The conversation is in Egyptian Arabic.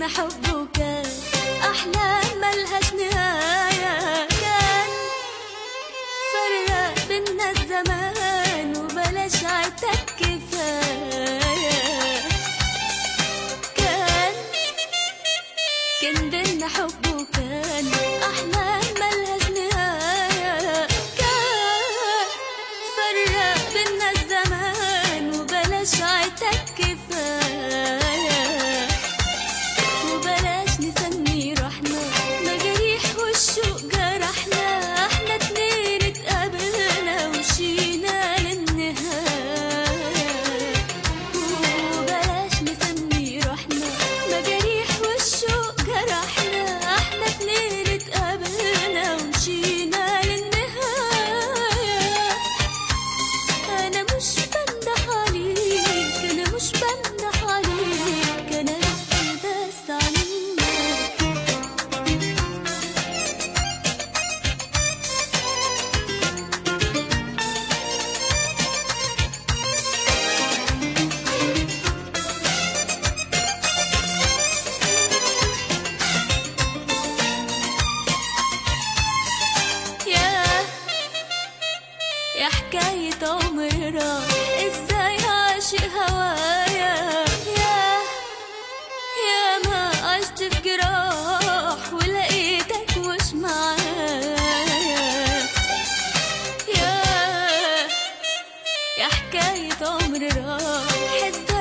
حبه كان أحلام ملهاش نهاية كان فرق بينا الزمان وبلاش عتاب كفاية كان كان بينا حبه كان أحلام ملهاش نهاية كان فرق بينا الزمان وبلاش عتاب كفاية وبلاش نسمي روحنا مجاريح والشوق جرحنا احنا اتنين اتقابلنا ومشينا للنهاية وبلاش نسمي روحنا مجاريح والشوق جرحنا احنا اتنين اتقابلنا ومشينا للنهاية انا مش بمدح عليك انا مش بمدح عليك انا بسأل بس عنك يا يا حكاية عمر راح ازاي عاشق هوايا يا يا ما عشت في جراح ولقيتك مش معايا يا يا حكاية عمر راح ازاي